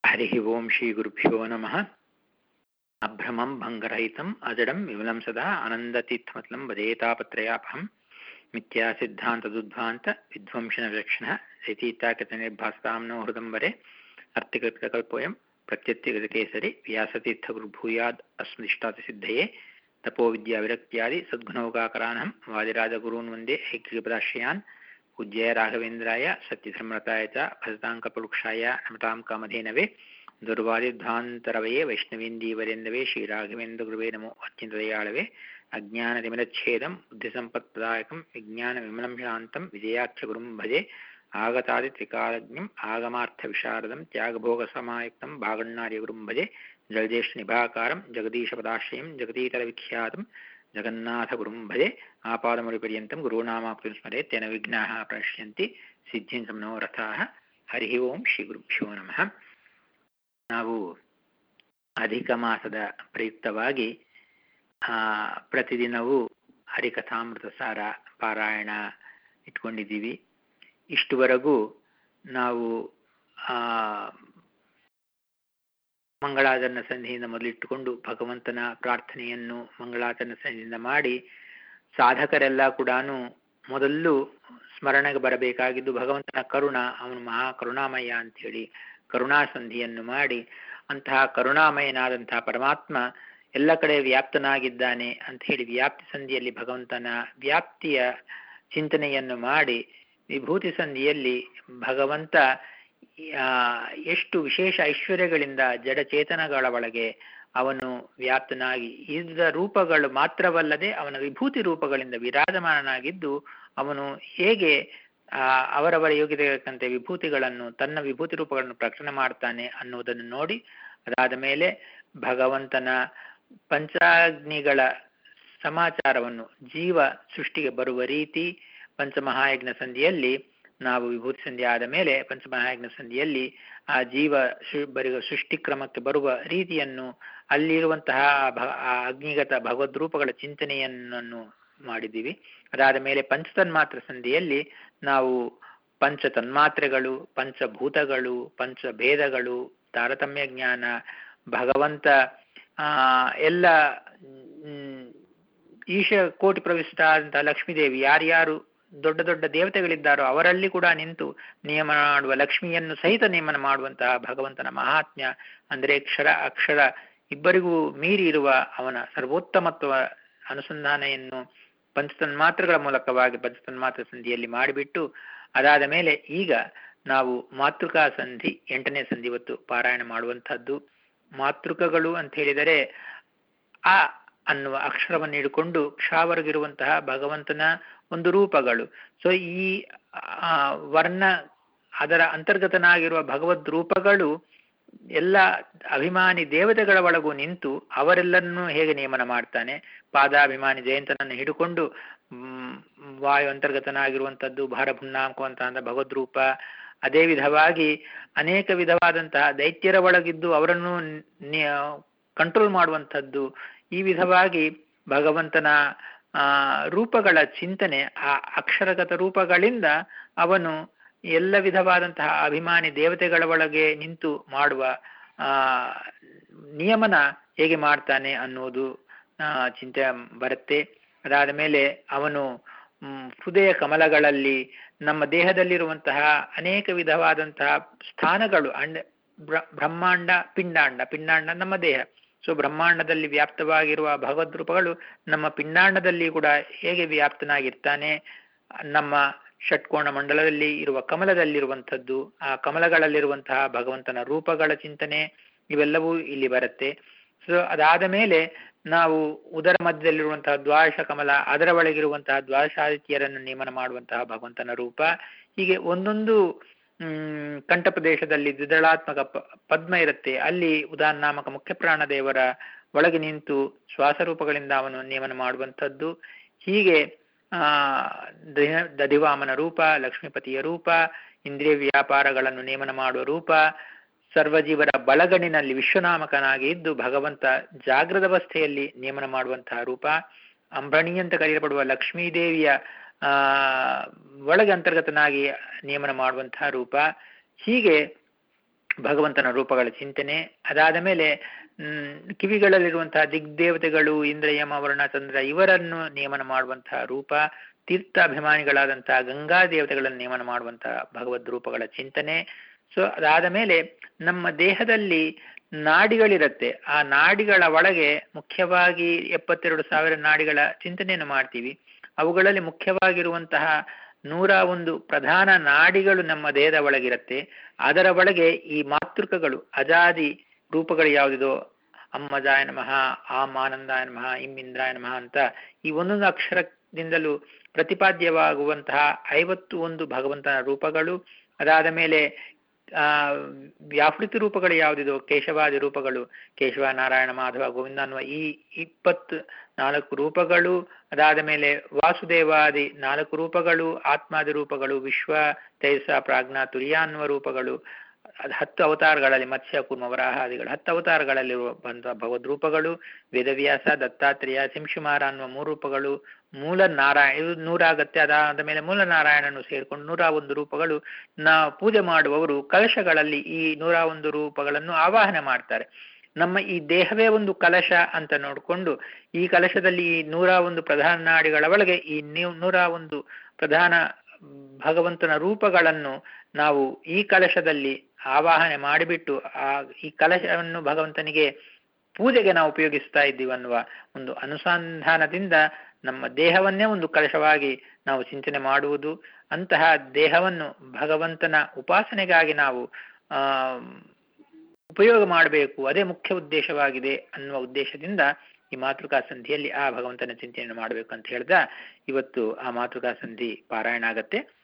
हरिः ओं श्रीगुरुभ्यो नमः अभ्रमं भङ्गरहितम् अजडं विमलं सदा आनन्दतीर्थमतलं वदेतापत्रयापहं मिथ्यासिद्धान्तदुद्ध्वान्त विध्वंसनविलक्षणः शैतीताकृतनिर्भासतां नो हृदम्बरे अर्थिकृतकल्पोऽयं प्रत्यत्यगतकेसरि व्यासतीर्थगुरुभूयाद् अस्मदिष्टातिसिद्धये तपोविद्याविरक्त्यादि सद्गुणौकाकरानहं वादिराजगुरून् वन्दे ऐक्यपदाश्रयान् पूज्याय राघवेन्द्राय सत्यधर्मरताय च भजताङ्कपरुक्षाय नमतां कामधेनवे दुर्वादिध्वान्तरवये वैष्णवेन्दीवरेन्दवे श्रीराघवेन्द्रगुरुवे नमो अत्यन्तदयाळवे अज्ञानतिमिरच्छेदं बुद्धिसम्पत्प्रदायकं विज्ञानविमलं शान्तं विजयाख्यगुरुं भजे आगतादित्रिकालज्ञम् आगमार्थविशारदं त्यागभोगसमायुक्तं भागण्णार्यगुरुं भजे जलज्येष्ठनिभाकारं जगदीशपदाश्रयं जगदीतरविख्यातं जगन्नाथगुरुं भजे आपादमुरिपर्यन्तं गुरूणामाप्तिं स्मरे तेन विघ्नाः प्रणश्यन्ति ಸಿದ್ಧಿಂ ಸಮನೋರಥಾಹ ಹರಿ ಓಂ ಶ್ರೀ ಗುರುಭ್ಯೋ ನಮಃ ನಾವು ಅಧಿಕ ಮಾಸದ ಪ್ರಯುಕ್ತವಾಗಿ ಆ ಪ್ರತಿದಿನವೂ ಹರಿಕಥಾಮೃತ ಸಾರ ಪಾರಾಯಣ ಇಟ್ಕೊಂಡಿದ್ದೀವಿ ಇಷ್ಟುವರೆಗೂ ನಾವು ಆ ಮಂಗಳಾಚರಣ ಸಂಧಿಯಿಂದ ಮೊದಲಿಟ್ಟುಕೊಂಡು ಭಗವಂತನ ಪ್ರಾರ್ಥನೆಯನ್ನು ಮಂಗಳಾಚರಣ ಸಂಧಿಯಿಂದ ಮಾಡಿ ಸಾಧಕರೆಲ್ಲ ಕೂಡ ಮೊದಲು ಸ್ಮರಣೆಗೆ ಬರಬೇಕಾಗಿದ್ದು ಭಗವಂತನ ಕರುಣ ಅವನು ಮಹಾ ಕರುಣಾಮಯ ಅಂಥೇಳಿ ಕರುಣಾಸಂಧಿಯನ್ನು ಮಾಡಿ ಅಂತಹ ಕರುಣಾಮಯನಾದಂತಹ ಪರಮಾತ್ಮ ಎಲ್ಲ ಕಡೆ ವ್ಯಾಪ್ತನಾಗಿದ್ದಾನೆ ಅಂತ ಹೇಳಿ ವ್ಯಾಪ್ತಿ ಸಂಧಿಯಲ್ಲಿ ಭಗವಂತನ ವ್ಯಾಪ್ತಿಯ ಚಿಂತನೆಯನ್ನು ಮಾಡಿ ವಿಭೂತಿ ಸಂಧಿಯಲ್ಲಿ ಭಗವಂತ ಎಷ್ಟು ವಿಶೇಷ ಐಶ್ವರ್ಯಗಳಿಂದ ಜಡಚೇತನಗಳ ಒಳಗೆ ಅವನು ವ್ಯಾಪ್ತನಾಗಿ ಇದ್ದ ರೂಪಗಳು ಮಾತ್ರವಲ್ಲದೆ ಅವನ ವಿಭೂತಿ ರೂಪಗಳಿಂದ ವಿರಾಜಮಾನನಾಗಿದ್ದು ಅವನು ಹೇಗೆ ಆ ಅವರವರ ಯೋಗ್ಯತೆಗಂತೆ ವಿಭೂತಿಗಳನ್ನು ತನ್ನ ವಿಭೂತಿ ರೂಪಗಳನ್ನು ಪ್ರಕಟಣೆ ಮಾಡ್ತಾನೆ ಅನ್ನುವುದನ್ನು ನೋಡಿ ಅದಾದ ಮೇಲೆ ಭಗವಂತನ ಪಂಚಾಗ್ನಿಗಳ ಸಮಾಚಾರವನ್ನು ಜೀವ ಸೃಷ್ಟಿಗೆ ಬರುವ ರೀತಿ ಪಂಚಮಹಾಯಜ್ಞ ಸಂಧಿಯಲ್ಲಿ ನಾವು ವಿಭೂತಿ ಸಂಧಿ ಆದ ಮೇಲೆ ಪಂಚಮಹಾಯಜ್ಞ ಸಂಧಿಯಲ್ಲಿ ಆ ಜೀವ ಬರುವ ಸೃಷ್ಟಿ ಕ್ರಮಕ್ಕೆ ಬರುವ ರೀತಿಯನ್ನು ಅಲ್ಲಿರುವಂತಹ ಆ ಅಗ್ನಿಗತ ಭಗವದ್ ರೂಪಗಳ ಚಿಂತನೆಯನ್ನು ಮಾಡಿದ್ದೀವಿ ಅದಾದ ಮೇಲೆ ಪಂಚತನ್ಮಾತ್ರ ಸಂಧಿಯಲ್ಲಿ ನಾವು ಪಂಚ ತನ್ಮಾತ್ರೆಗಳು ಪಂಚಭೂತಗಳು ಪಂಚಭೇದಗಳು ತಾರತಮ್ಯ ಜ್ಞಾನ ಭಗವಂತ ಆ ಎಲ್ಲ ಈಶ ಕೋಟಿ ಪ್ರವಿಷ್ಟ ಅಂತ ಲಕ್ಷ್ಮೀದೇವಿ ಯಾರ್ಯಾರು ದೊಡ್ಡ ದೊಡ್ಡ ದೇವತೆಗಳಿದ್ದಾರೋ ಅವರಲ್ಲಿ ಕೂಡ ನಿಂತು ನಿಯಮನ ಮಾಡುವ ಲಕ್ಷ್ಮಿಯನ್ನು ಸಹಿತ ನೇಮನ ಮಾಡುವಂತಹ ಭಗವಂತನ ಮಹಾತ್ಮ್ಯ ಅಂದ್ರೆ ಕ್ಷರ ಅಕ್ಷರ ಇಬ್ಬರಿಗೂ ಮೀರಿ ಇರುವ ಅವನ ಸರ್ವೋತ್ತಮತ್ವ ಅನುಸಂಧಾನೆಯನ್ನು ಪಂಚತನ್ಮಾತ್ರಗಳ ಮೂಲಕವಾಗಿ ಪಂಚತನ್ಮಾತ್ರ ಸಂಧಿಯಲ್ಲಿ ಮಾಡಿಬಿಟ್ಟು ಅದಾದ ಮೇಲೆ ಈಗ ನಾವು ಮಾತೃಕಾ ಸಂಧಿ ಎಂಟನೇ ಸಂಧಿ ಇವತ್ತು ಪಾರಾಯಣ ಮಾಡುವಂತಹದ್ದು ಮಾತೃಕಗಳು ಅಂತ ಹೇಳಿದರೆ ಆ ಅನ್ನುವ ಅಕ್ಷರವನ್ನು ಹಿಡ್ಕೊಂಡು ಕ್ಷಾವರ್ಗಿರುವಂತಹ ಭಗವಂತನ ಒಂದು ರೂಪಗಳು ಸೊ ಈ ವರ್ಣ ಅದರ ಅಂತರ್ಗತನಾಗಿರುವ ಭಗವದ್ ರೂಪಗಳು ಎಲ್ಲ ಅಭಿಮಾನಿ ದೇವತೆಗಳ ಒಳಗೂ ನಿಂತು ಅವರೆಲ್ಲರನ್ನೂ ಹೇಗೆ ನೇಮನ ಮಾಡ್ತಾನೆ ಪಾದಾಭಿಮಾನಿ ಜಯಂತನನ್ನು ಹಿಡ್ಕೊಂಡು ವಾಯು ಅಂತರ್ಗತನಾಗಿರುವಂಥದ್ದು ಭಾರಭುನ್ನಾಂಕುವಂತಹ ಭಗವದ್ ರೂಪ ಅದೇ ವಿಧವಾಗಿ ಅನೇಕ ವಿಧವಾದಂತಹ ದೈತ್ಯರ ಒಳಗಿದ್ದು ಅವರನ್ನು ಕಂಟ್ರೋಲ್ ಮಾಡುವಂಥದ್ದು ಈ ವಿಧವಾಗಿ ಭಗವಂತನ ಆ ರೂಪಗಳ ಚಿಂತನೆ ಆ ಅಕ್ಷರಗತ ರೂಪಗಳಿಂದ ಅವನು ಎಲ್ಲ ವಿಧವಾದಂತಹ ಅಭಿಮಾನಿ ದೇವತೆಗಳ ಒಳಗೆ ನಿಂತು ಮಾಡುವ ಆ ನಿಯಮನ ಹೇಗೆ ಮಾಡ್ತಾನೆ ಅನ್ನುವುದು ಚಿಂತೆ ಬರುತ್ತೆ ಅದಾದ ಮೇಲೆ ಅವನು ಹೃದಯ ಕಮಲಗಳಲ್ಲಿ ನಮ್ಮ ದೇಹದಲ್ಲಿರುವಂತಹ ಅನೇಕ ವಿಧವಾದಂತಹ ಸ್ಥಾನಗಳು ಅಂಡ ಬ್ರಹ್ಮಾಂಡ ಪಿಂಡಾಂಡ ಪಿಂಡಾಂಡ ನಮ್ಮ ದೇಹ ಸೊ ಬ್ರಹ್ಮಾಂಡದಲ್ಲಿ ವ್ಯಾಪ್ತವಾಗಿರುವ ಭಗವದ್ ರೂಪಗಳು ನಮ್ಮ ಪಿಂಡಾಂಡದಲ್ಲಿ ಕೂಡ ಹೇಗೆ ವ್ಯಾಪ್ತನಾಗಿರ್ತಾನೆ ನಮ್ಮ ಷಟ್ಕೋಣ ಮಂಡಲದಲ್ಲಿ ಇರುವ ಕಮಲದಲ್ಲಿರುವಂಥದ್ದು ಆ ಕಮಲಗಳಲ್ಲಿರುವಂತಹ ಭಗವಂತನ ರೂಪಗಳ ಚಿಂತನೆ ಇವೆಲ್ಲವೂ ಇಲ್ಲಿ ಬರುತ್ತೆ ಸೊ ಅದಾದ ಮೇಲೆ ನಾವು ಉದರ ಮಧ್ಯದಲ್ಲಿರುವಂತಹ ದ್ವಾದಶ ಕಮಲ ಅದರ ಒಳಗಿರುವಂತಹ ದ್ವಾದಶಾದಿತ್ಯರನ್ನು ನೇಮನ ಮಾಡುವಂತಹ ಭಗವಂತನ ರೂಪ ಹೀಗೆ ಒಂದೊಂದು ಹ್ಮ್ ಕಂಠ ಪ್ರದೇಶದಲ್ಲಿ ದ್ವಿದಳಾತ್ಮಕ ಪದ್ಮ ಇರುತ್ತೆ ಅಲ್ಲಿ ಉದಾಹರಣಾಮಕ ಮುಖ್ಯ ಪ್ರಾಣ ದೇವರ ಒಳಗೆ ನಿಂತು ಶ್ವಾಸರೂಪಗಳಿಂದ ಅವನು ನೇಮನ ಮಾಡುವಂಥದ್ದು ಹೀಗೆ ಆ ದಧಿವಾಮನ ರೂಪ ಲಕ್ಷ್ಮೀಪತಿಯ ರೂಪ ಇಂದ್ರಿಯ ವ್ಯಾಪಾರಗಳನ್ನು ನೇಮನ ಮಾಡುವ ರೂಪ ಸರ್ವಜೀವರ ಬಳಗಣಿನಲ್ಲಿ ವಿಶ್ವನಾಮಕನಾಗಿ ಇದ್ದು ಭಗವಂತ ಜಾಗೃತಾವಸ್ಥೆಯಲ್ಲಿ ನೇಮನ ಮಾಡುವಂತಹ ರೂಪ ಅಂಬಣಿ ಅಂತ ಕರೆಯಲ್ಪಡುವ ಲಕ್ಷ್ಮೀದೇವಿಯ ಆ ಒಳಗೆ ಅಂತರ್ಗತನಾಗಿ ನೇಮನ ಮಾಡುವಂತಹ ರೂಪ ಹೀಗೆ ಭಗವಂತನ ರೂಪಗಳ ಚಿಂತನೆ ಅದಾದ ಮೇಲೆ ಹ್ಮ್ ಕಿವಿಗಳಲ್ಲಿರುವಂತಹ ದಿಗ್ದೇವತೆಗಳು ಇಂದ್ರ ಯಮ ವರ್ಣ ಚಂದ್ರ ಇವರನ್ನು ನೇಮನ ಮಾಡುವಂತಹ ರೂಪ ತೀರ್ಥಾಭಿಮಾನಿಗಳಾದಂತಹ ಗಂಗಾ ದೇವತೆಗಳನ್ನು ನೇಮನ ಮಾಡುವಂತಹ ಭಗವದ್ ರೂಪಗಳ ಚಿಂತನೆ ಸೊ ಅದಾದ ಮೇಲೆ ನಮ್ಮ ದೇಹದಲ್ಲಿ ನಾಡಿಗಳಿರತ್ತೆ ಆ ನಾಡಿಗಳ ಒಳಗೆ ಮುಖ್ಯವಾಗಿ ಎಪ್ಪತ್ತೆರಡು ಸಾವಿರ ನಾಡಿಗಳ ಚಿಂತನೆಯನ್ನು ಮಾಡ್ತೀವಿ ಅವುಗಳಲ್ಲಿ ಮುಖ್ಯವಾಗಿರುವಂತಹ ನೂರ ಒಂದು ಪ್ರಧಾನ ನಾಡಿಗಳು ನಮ್ಮ ದೇಹದ ಒಳಗಿರತ್ತೆ ಅದರ ಒಳಗೆ ಈ ಮಾತೃಕಗಳು ಅಜಾದಿ ರೂಪಗಳು ಯಾವುದಿದೋ ಅಮ್ಮಜಾಯ ನಮಃ ಆಮ್ ಆನಂದಾಯ ನಮಃ ಇಂ ಇಂದ್ರಾಯ ನಮಃ ಅಂತ ಈ ಒಂದೊಂದು ಅಕ್ಷರದಿಂದಲೂ ಪ್ರತಿಪಾದ್ಯವಾಗುವಂತಹ ಐವತ್ತು ಒಂದು ಭಗವಂತನ ರೂಪಗಳು ಅದಾದ ಮೇಲೆ ಆ ವ್ಯಾಪೃತಿ ರೂಪಗಳು ಯಾವುದಿದೋ ಕೇಶವಾದಿ ರೂಪಗಳು ಕೇಶವ ನಾರಾಯಣ ಮಾಧವ ಗೋವಿಂದ ಅನ್ನುವ ಈ ಇಪ್ಪತ್ತು ನಾಲ್ಕು ರೂಪಗಳು ಅದಾದ ಮೇಲೆ ವಾಸುದೇವಾದಿ ನಾಲ್ಕು ರೂಪಗಳು ಆತ್ಮಾದಿ ರೂಪಗಳು ವಿಶ್ವ ತೈಸ ಪ್ರಾಜ್ಞಾ ತುರ್ಯ ಅನ್ನುವ ರೂಪಗಳು ಅದು ಹತ್ತು ಅವತಾರಗಳಲ್ಲಿ ಮತ್ಸ್ಯ ಕೂರ್ಮ ವರಾಹಾದಿಗಳು ಹತ್ತು ಅವತಾರಗಳಲ್ಲಿರುವ ಬಂದ ಭಗವದ್ ರೂಪಗಳು ವೇದವ್ಯಾಸ ದತ್ತಾತ್ರೇಯ ಸಿಂಶುಮಾರ ಅನ್ನುವ ಮೂರು ರೂಪಗಳು ಮೂಲ ನಾರಾಯಣ ಇದು ನೂರಾಗತ್ತೆ ಅದಾದ ಮೇಲೆ ಮೂಲ ನಾರಾಯಣನು ಸೇರಿಕೊಂಡು ನೂರ ಒಂದು ರೂಪಗಳು ನಾ ಪೂಜೆ ಮಾಡುವವರು ಕಲಶಗಳಲ್ಲಿ ಈ ನೂರ ಒಂದು ರೂಪಗಳನ್ನು ಆವಾಹನೆ ಮಾಡ್ತಾರೆ ನಮ್ಮ ಈ ದೇಹವೇ ಒಂದು ಕಲಶ ಅಂತ ನೋಡಿಕೊಂಡು ಈ ಕಲಶದಲ್ಲಿ ಈ ನೂರ ಒಂದು ಪ್ರಧಾನ ನಾಡಿಗಳ ಒಳಗೆ ಈ ನೀವು ನೂರ ಒಂದು ಪ್ರಧಾನ ಭಗವಂತನ ರೂಪಗಳನ್ನು ನಾವು ಈ ಕಲಶದಲ್ಲಿ ಆವಾಹನೆ ಮಾಡಿಬಿಟ್ಟು ಆ ಈ ಕಲಶವನ್ನು ಭಗವಂತನಿಗೆ ಪೂಜೆಗೆ ನಾವು ಉಪಯೋಗಿಸ್ತಾ ಇದ್ದೀವಿ ಅನ್ನುವ ಒಂದು ಅನುಸಂಧಾನದಿಂದ ನಮ್ಮ ದೇಹವನ್ನೇ ಒಂದು ಕಲಶವಾಗಿ ನಾವು ಚಿಂತನೆ ಮಾಡುವುದು ಅಂತಹ ದೇಹವನ್ನು ಭಗವಂತನ ಉಪಾಸನೆಗಾಗಿ ನಾವು ಆ ಉಪಯೋಗ ಮಾಡಬೇಕು ಅದೇ ಮುಖ್ಯ ಉದ್ದೇಶವಾಗಿದೆ ಅನ್ನುವ ಉದ್ದೇಶದಿಂದ ಈ ಮಾತೃಕಾ ಸಂಧಿಯಲ್ಲಿ ಆ ಭಗವಂತನ ಚಿಂತನೆಯನ್ನು ಮಾಡಬೇಕು ಅಂತ ಹೇಳ್ದ ಇವತ್ತು ಆ ಮಾತೃಕಾ ಸಂಧಿ ಪಾರಾಯಣ ಆಗತ್ತೆ